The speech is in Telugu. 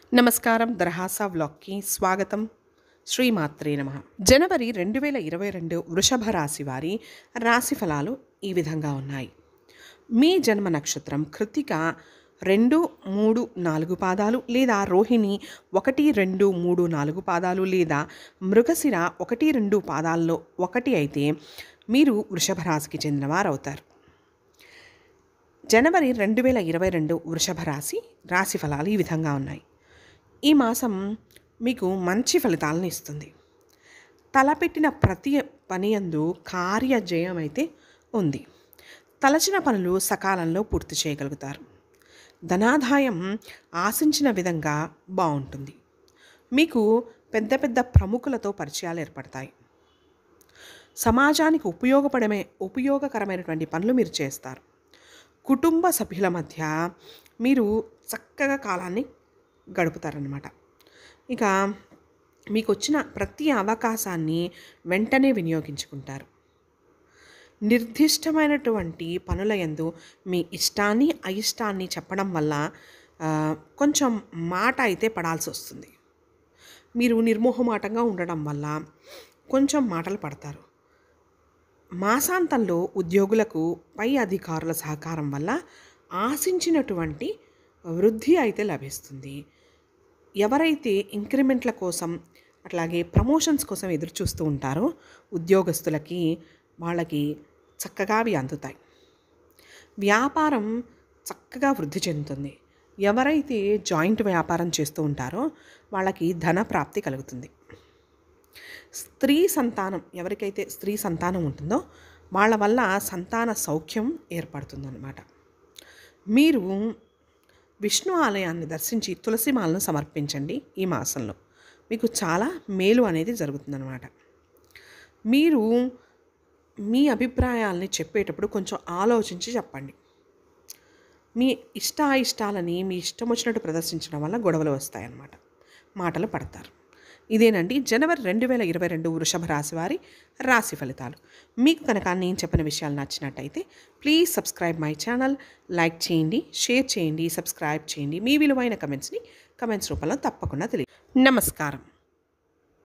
నమస్కారం దర్హాసా వ్లాగ్కి స్వాగతం శ్రీమాత్రే నమ జనవరి రెండు వేల ఇరవై రెండు వృషభ రాశి వారి రాశి ఫలాలు ఈ విధంగా ఉన్నాయి మీ జన్మ నక్షత్రం కృతిక రెండు మూడు నాలుగు పాదాలు లేదా రోహిణి ఒకటి రెండు మూడు నాలుగు పాదాలు లేదా మృగశిర ఒకటి రెండు పాదాల్లో ఒకటి అయితే మీరు వృషభ రాశికి చెందినవారు అవుతారు జనవరి రెండు వేల ఇరవై రెండు వృషభ రాశి రాశి ఫలాలు ఈ విధంగా ఉన్నాయి ఈ మాసం మీకు మంచి ఫలితాలను ఇస్తుంది తలపెట్టిన ప్రతి పని యందు కార్యజయం అయితే ఉంది తలచిన పనులు సకాలంలో పూర్తి చేయగలుగుతారు ధనాదాయం ఆశించిన విధంగా బాగుంటుంది మీకు పెద్ద పెద్ద ప్రముఖులతో పరిచయాలు ఏర్పడతాయి సమాజానికి ఉపయోగపడమే ఉపయోగకరమైనటువంటి పనులు మీరు చేస్తారు కుటుంబ సభ్యుల మధ్య మీరు చక్కగా కాలాన్ని గడుపుతారనమాట ఇక మీకు వచ్చిన ప్రతి అవకాశాన్ని వెంటనే వినియోగించుకుంటారు నిర్దిష్టమైనటువంటి పనుల యందు మీ ఇష్టాన్ని అయిష్టాన్ని చెప్పడం వల్ల ఆ, కొంచెం మాట అయితే పడాల్సి వస్తుంది మీరు నిర్మోహమాటంగా ఉండడం వల్ల కొంచెం మాటలు పడతారు మాసాంతంలో ఉద్యోగులకు పై అధికారుల సహకారం వల్ల ఆశించినటువంటి వృద్ధి అయితే లభిస్తుంది ఎవరైతే ఇంక్రిమెంట్ల కోసం అట్లాగే ప్రమోషన్స్ కోసం ఎదురు చూస్తూ ఉంటారో ఉద్యోగస్తులకి వాళ్ళకి చక్కగా అవి అందుతాయి వ్యాపారం చక్కగా వృద్ధి చెందుతుంది ఎవరైతే జాయింట్ వ్యాపారం చేస్తూ ఉంటారో వాళ్ళకి ధన ప్రాప్తి కలుగుతుంది స్త్రీ సంతానం ఎవరికైతే స్త్రీ సంతానం ఉంటుందో వాళ్ళ వల్ల సంతాన సౌఖ్యం ఏర్పడుతుందన్నమాట మీరు విష్ణు ఆలయాన్ని దర్శించి తులసి మాలను సమర్పించండి ఈ మాసంలో మీకు చాలా మేలు అనేది జరుగుతుందన్నమాట మీరు మీ అభిప్రాయాల్ని చెప్పేటప్పుడు కొంచెం ఆలోచించి చెప్పండి మీ ఇష్ట ఇష్టాలని మీ ఇష్టం వచ్చినట్టు ప్రదర్శించడం వల్ల గొడవలు వస్తాయన్నమాట మాటలు పడతారు ఇదేనండి జనవరి రెండు వేల ఇరవై రెండు వృషభ రాశి వారి రాశి ఫలితాలు మీకు కనుక నేను చెప్పిన విషయాలు నచ్చినట్టయితే please subscribe my channel like చేయండి షేర్ చేయండి సబ్స్క్రైబ్ చేయండి మీ విలువైన కమెంట్స్ని కమెంట్స్ రూపంలో తప్పకుండా తెలియ నమస్కారం